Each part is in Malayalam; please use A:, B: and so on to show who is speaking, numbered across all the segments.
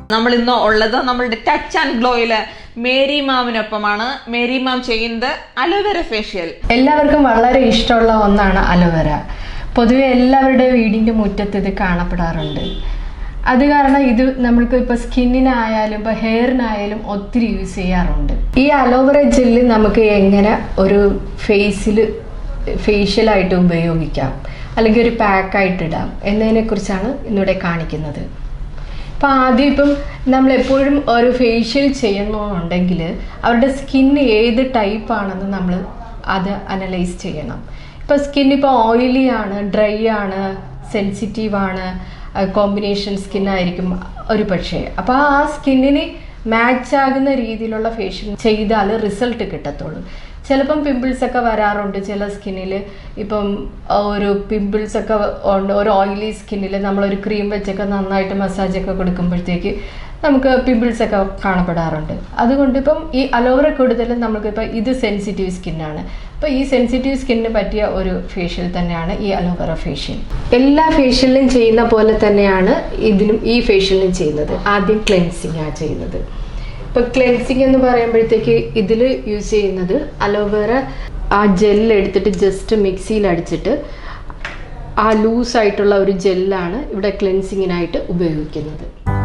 A: നമ്മൾ ഇന്ന് ഉള്ളത് നമ്മളുടെ ടച്ച് ആൻഡ് ഗ്ലോയില് മേരി മാമിനൊപ്പമാണ് മേരി മാം ചെയ്യുന്നത് അലോവേര ഫേഷ്യൽ
B: എല്ലാവർക്കും വളരെ ഇഷ്ടമുള്ള ഒന്നാണ് അലോവേര പൊതുവെ എല്ലാവരുടെ വീടിൻ്റെ മുറ്റത്ത് ഇത് കാണപ്പെടാറുണ്ട് അത് കാരണം ഇത് നമ്മൾക്ക് ഇപ്പോൾ സ്കിന്നിനായാലും ഇപ്പോൾ ഹെയറിനായാലും ഒത്തിരി യൂസ് ചെയ്യാറുണ്ട് ഈ അലോവേര ജെല്ല് നമുക്ക് എങ്ങനെ ഒരു ഫേസിൽ ഫേഷ്യലായിട്ട് ഉപയോഗിക്കാം അല്ലെങ്കിൽ ഒരു പാക്കായിട്ട് ഇടാം എന്നതിനെക്കുറിച്ചാണ് ഇന്നിവിടെ കാണിക്കുന്നത് ഇപ്പം ആദ്യം ഇപ്പം നമ്മൾ എപ്പോഴും ഒരു ഫേഷ്യൽ ചെയ്യണമെന്നുണ്ടെങ്കിൽ അവരുടെ സ്കിന്ന് ഏത് ടൈപ്പാണെന്ന് നമ്മൾ അത് അനലൈസ് ചെയ്യണം ഇപ്പോൾ സ്കിൻ ഇപ്പോൾ ഓയിലി ആണ് ഡ്രൈ ആണ് സെൻസിറ്റീവ് ആണ് കോമ്പിനേഷൻ സ്കിന്നായിരിക്കും ഒരു പക്ഷേ അപ്പോൾ ആ സ്കിന്നിന് മാച്ച് ആകുന്ന രീതിയിലുള്ള ഫേഷ്യൽ ചെയ്താൽ റിസൾട്ട് കിട്ടത്തുള്ളൂ ചിലപ്പം പിമ്പിൾസ് ഒക്കെ വരാറുണ്ട് ചില സ്കിന്നിൽ ഇപ്പം ഒരു പിമ്പിൾസ് ഒക്കെ ഉണ്ട് ഒരു ഓയിലി സ്കിന്നിൽ നമ്മളൊരു ക്രീം വെച്ചൊക്കെ നന്നായിട്ട് മസാജൊക്കെ കൊടുക്കുമ്പോഴത്തേക്ക് നമുക്ക് പിമ്പിൾസ് ഒക്കെ കാണപ്പെടാറുണ്ട് അതുകൊണ്ട് ഇപ്പം ഈ അലോവറ കൂടുതലും നമുക്കിപ്പോൾ ഇത് സെൻസിറ്റീവ് സ്കിന്നാണ് അപ്പോൾ ഈ സെൻസിറ്റീവ് സ്കിന്നിന് പറ്റിയ ഒരു ഫേഷ്യൽ തന്നെയാണ് ഈ അലോവേറ ഫേഷ്യൽ എല്ലാ ഫേഷ്യലിലും ചെയ്യുന്ന പോലെ തന്നെയാണ് ഇതിനും ഈ ഫേഷ്യലിനും ചെയ്യുന്നത് ആദ്യം ക്ലെൻസിങ് ആണ് ചെയ്യുന്നത് ഇപ്പൊ ക്ലെൻസിങ് എന്ന് പറയുമ്പോഴത്തേക്ക് ഇതിൽ യൂസ് ചെയ്യുന്നത് അലോവേറ ആ ജെൽ എടുത്തിട്ട് ജസ്റ്റ് മിക്സിയിൽ അടിച്ചിട്ട് ആ ലൂസ് ആയിട്ടുള്ള ഒരു ജെല്ലാണ് ഇവിടെ ക്ലെൻസിങ്ങിനായിട്ട് ഉപയോഗിക്കുന്നത്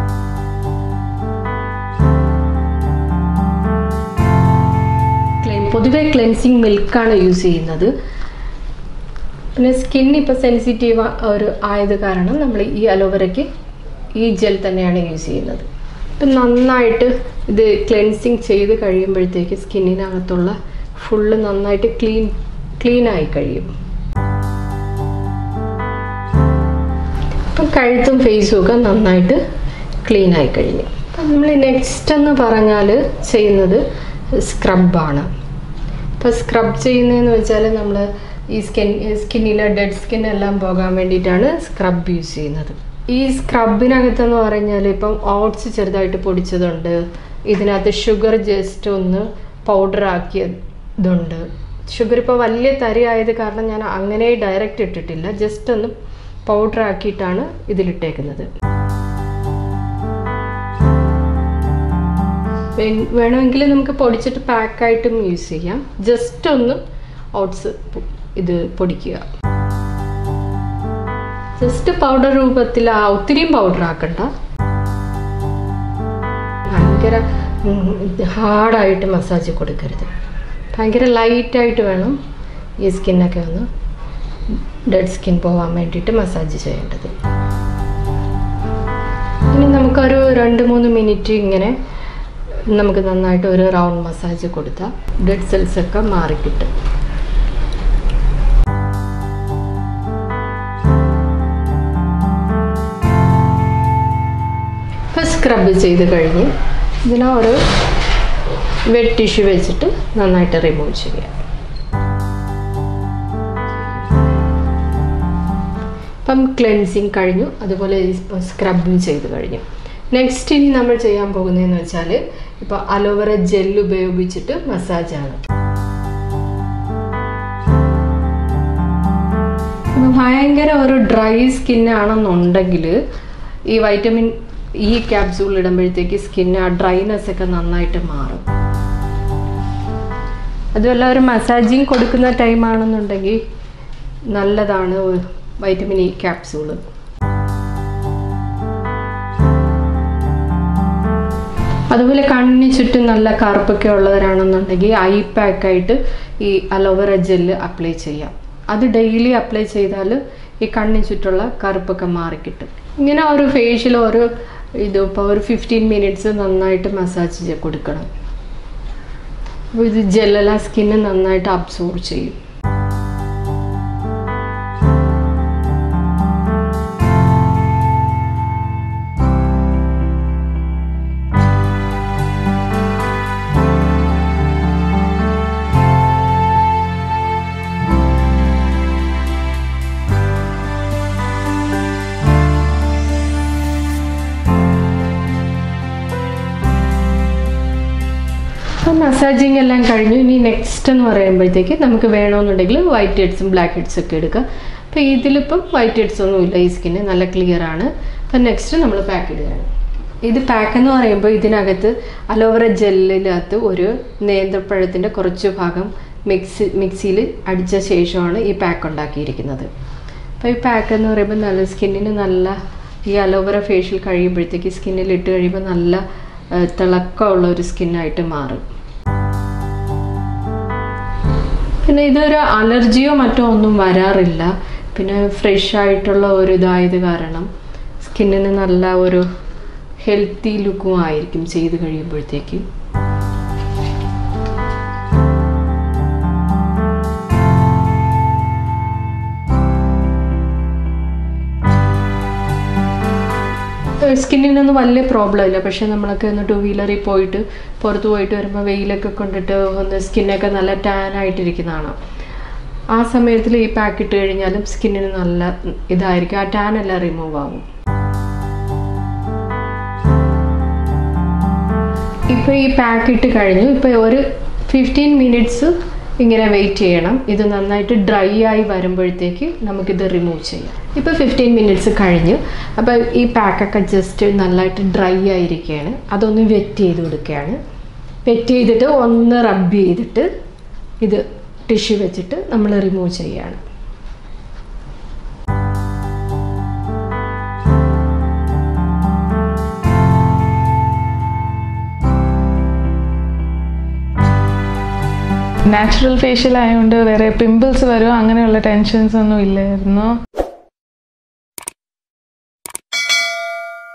B: പൊതുവെ ക്ലെൻസിങ് മിൽക്കാണ് യൂസ് ചെയ്യുന്നത് പിന്നെ സ്കിൻ ഇപ്പോൾ സെൻസിറ്റീവ് ഒരു ആയത് കാരണം നമ്മൾ ഈ അലോവേരയ്ക്ക് ഈ ജെൽ തന്നെയാണ് യൂസ് ചെയ്യുന്നത് ഇപ്പം നന്നായിട്ട് ഇത് ക്ലെൻസിങ് ചെയ്ത് കഴിയുമ്പോഴത്തേക്ക് സ്കിന്നിനകത്തുള്ള ഫുള്ള് നന്നായിട്ട് ക്ലീൻ ക്ലീൻ ആയി കഴിയും ഇപ്പം കഴുത്തും ഫേസും ഒക്കെ നന്നായിട്ട് ക്ലീൻ ആയി കഴിഞ്ഞു അപ്പം നമ്മൾ നെക്സ്റ്റ് എന്ന് പറഞ്ഞാൽ ചെയ്യുന്നത് സ്ക്രബാണ് ഇപ്പോൾ സ്ക്രബ് ചെയ്യുന്നതെന്ന് വെച്ചാൽ നമ്മൾ ഈ സ്കിൻ സ്കിന്നിലെ ഡെഡ് സ്കിൻ എല്ലാം പോകാൻ വേണ്ടിയിട്ടാണ് സ്ക്രബ് യൂസ് ചെയ്യുന്നത് ഈ സ്ക്രബിനകത്തെന്ന് പറഞ്ഞാൽ ഇപ്പം ഓട്സ് ചെറുതായിട്ട് പൊടിച്ചതുണ്ട് ഇതിനകത്ത് ഷുഗർ ജസ്റ്റ് ഒന്ന് പൗഡർ ആക്കിയതുണ്ട് ഷുഗർ ഇപ്പോൾ വലിയ തരി ആയത് കാരണം ഞാൻ അങ്ങനെ ഡയറക്റ്റ് ഇട്ടിട്ടില്ല ജസ്റ്റ് ഒന്ന് പൗഡർ ആക്കിയിട്ടാണ് ഇതിലിട്ടേക്കുന്നത് വേണമെങ്കിൽ നമുക്ക് പൊടിച്ചിട്ട് പാക്കായിട്ടും യൂസ് ചെയ്യാം ജസ്റ്റ് ഒന്ന് ഓട്സ് ഇത് പൊടിക്കുക ജസ്റ്റ് പൗഡർ രൂപത്തിൽ ആ ഒത്തിരിയും പൗഡർ ആക്കണ്ട ഭയങ്കര ഹാർഡായിട്ട് മസാജ് കൊടുക്കരുത് ഭയങ്കര ലൈറ്റായിട്ട് വേണം ഈ സ്കിന്നൊക്കെ ഒന്ന് ഡെഡ് സ്കിൻ പോകാൻ വേണ്ടിയിട്ട് മസാജ് ചെയ്യേണ്ടത് ഇനി നമുക്കൊരു രണ്ട് മൂന്ന് മിനിറ്റ് ഇങ്ങനെ നമുക്ക് നന്നായിട്ട് ഒരു റൗണ്ട് മസാജ് കൊടുത്താൽ ഡെഡ് സെൽസ് ഒക്കെ മാറിക്കിട്ടും ഇപ്പോൾ സ്ക്രബ് ചെയ്ത് കഴിഞ്ഞ് ഇതിനെ ഒരു വെറ്റ് ടിഷ്യൂ വെച്ചിട്ട് നന്നായിട്ട് റിമൂവ് ചെയ്യാം ഇപ്പം ക്ലെൻസിങ് കഴിഞ്ഞു അതുപോലെ ഇപ്പോൾ സ്ക്രബും ചെയ്ത് കഴിഞ്ഞു നെക്സ്റ്റ് ഇനി നമ്മൾ ചെയ്യാൻ പോകുന്നതെന്ന് വെച്ചാൽ ഇപ്പോൾ അലോവേറ ജെൽ ഉപയോഗിച്ചിട്ട് മസാജാണ് ഭയങ്കര ഒരു ഡ്രൈ സ്കിന്നാണെന്നുണ്ടെങ്കിൽ ഈ വൈറ്റമിൻ ഈ ക്യാപ്സൂൾ ഇടുമ്പോഴത്തേക്ക് സ്കിന്ന് ആ ഡ്രൈനെസ് ഒക്കെ നന്നായിട്ട് മാറും അതുമല്ല ഒരു മസാജിങ് കൊടുക്കുന്ന ടൈമാണെന്നുണ്ടെങ്കിൽ നല്ലതാണ് വൈറ്റമിൻ ഇ ക്യാപ്സൂള് അതുപോലെ കണ്ണിന് ചുറ്റും നല്ല കറുപ്പൊക്കെ ഉള്ളവരാണെന്നുണ്ടെങ്കിൽ ഐ പാക്കായിട്ട് ഈ അലോവേറ ജെല്ല് അപ്ലൈ ചെയ്യാം അത് ഡെയിലി അപ്ലൈ ചെയ്താൽ ഈ കണ്ണിന് ചുറ്റുള്ള കറുപ്പൊക്കെ മാറിക്കിട്ടും ഇങ്ങനെ ഒരു ഫേഷ്യൽ ഒരു ഇത് ഇപ്പോൾ ഒരു ഫിഫ്റ്റീൻ മിനിറ്റ്സ് നന്നായിട്ട് മസാജ് ചെയ്ത് കൊടുക്കണം അപ്പോൾ ഇത് ജെല്ലെല്ലാം സ്കിന്ന് നന്നായിട്ട് അബ്സോർബ് ചെയ്യും അപ്പം മസാജിങ് എല്ലാം കഴിഞ്ഞു ഇനി നെക്സ്റ്റ് എന്ന് പറയുമ്പോഴത്തേക്ക് നമുക്ക് വേണമെന്നുണ്ടെങ്കിൽ വൈറ്റ് ഹെഡ്സും ബ്ലാക്ക് ഹെഡ്സും ഒക്കെ എടുക്കാം അപ്പോൾ ഇതിലിപ്പം വൈറ്റ് ഹെഡ്സ് ഒന്നും ഇല്ല ഈ സ്കിന്ന് നല്ല ക്ലിയർ ആണ് അപ്പം നെക്സ്റ്റ് നമ്മൾ പാക്ക് ഇടുകയാണ് ഇത് പാക്ക് എന്ന് പറയുമ്പോൾ ഇതിനകത്ത് അലോവേറ ജെല്ലിനകത്ത് ഒരു നേന്ത്രപ്പഴത്തിൻ്റെ കുറച്ച് ഭാഗം മിക്സി മിക്സിയിൽ അടിച്ച ശേഷമാണ് ഈ പാക്ക് ഉണ്ടാക്കിയിരിക്കുന്നത് അപ്പോൾ ഈ പാക്ക് എന്ന് പറയുമ്പോൾ നല്ല സ്കിന്നിന് നല്ല ഈ അലോവേറ ഫേഷ്യൽ കഴിയുമ്പോഴത്തേക്ക് സ്കിന്നിൽ ഇട്ട് കഴിയുമ്പോൾ നല്ല ആ, തിളക്കമുള്ള ഒരു സ്കിന്നായിട്ട് മാറും പിന്നെ ഇതൊരു അലർജിയോ മറ്റോ ഒന്നും വരാറില്ല പിന്നെ ഫ്രഷ് ആയിട്ടുള്ള ഒരു ഇതായത് കാരണം സ്കിന്നിന് നല്ല ഒരു ഹെൽത്തി ലുക്കും ആയിരിക്കും ചെയ്ത് കഴിയുമ്പോഴത്തേക്ക് സ്കിന്നിനൊന്നും വലിയ പ്രോബ്ലം ഇല്ല പക്ഷെ നമ്മളൊക്കെ ഒന്ന് ടു വീലറിൽ പോയിട്ട് പുറത്ത് പോയിട്ട് വരുമ്പോൾ വെയിലൊക്കെ കൊണ്ടിട്ട് ഒന്ന് സ്കിന്നൊക്കെ നല്ല ടാൻ ആയിട്ടിരിക്കുന്നതാണ് ആ സമയത്തിൽ ഈ പാക്ക് ഇട്ട് കഴിഞ്ഞാലും സ്കിന്നിന് നല്ല ഇതായിരിക്കും ആ ടാൻ എല്ലാം റിമൂവ് ആവും ഇപ്പോൾ ഈ പാക്ക് ഇട്ട് കഴിഞ്ഞു ഇപ്പോൾ ഒരു ഫിഫ്റ്റീൻ മിനിറ്റ്സ് ഇങ്ങനെ വെയിറ്റ് ചെയ്യണം ഇത് നന്നായിട്ട് ഡ്രൈ ആയി വരുമ്പോഴത്തേക്ക് നമുക്കിത് റിമൂവ് ചെയ്യാം ഇപ്പോൾ ഫിഫ്റ്റീൻ മിനിറ്റ്സ് കഴിഞ്ഞു അപ്പോൾ ഈ പാക്കൊക്കെ ജസ്റ്റ് നല്ലതായിട്ട് ഡ്രൈ ആയിരിക്കുകയാണ് അതൊന്ന് വെറ്റ് ചെയ്ത് കൊടുക്കുകയാണ് വെറ്റ് ചെയ്തിട്ട് ഒന്ന് റബ്ബ് ചെയ്തിട്ട് ഇത് ടിഷ്യൂ വെച്ചിട്ട് നമ്മൾ റിമൂവ് ചെയ്യുകയാണ്
C: നാച്ചുറൽ ഫേഷ്യൽ ആയതുകൊണ്ട് വേറെ പിമ്പിൾസ് വരുമോ അങ്ങനെയുള്ള ടെൻഷൻസ് ഒന്നും ഇല്ലായിരുന്നു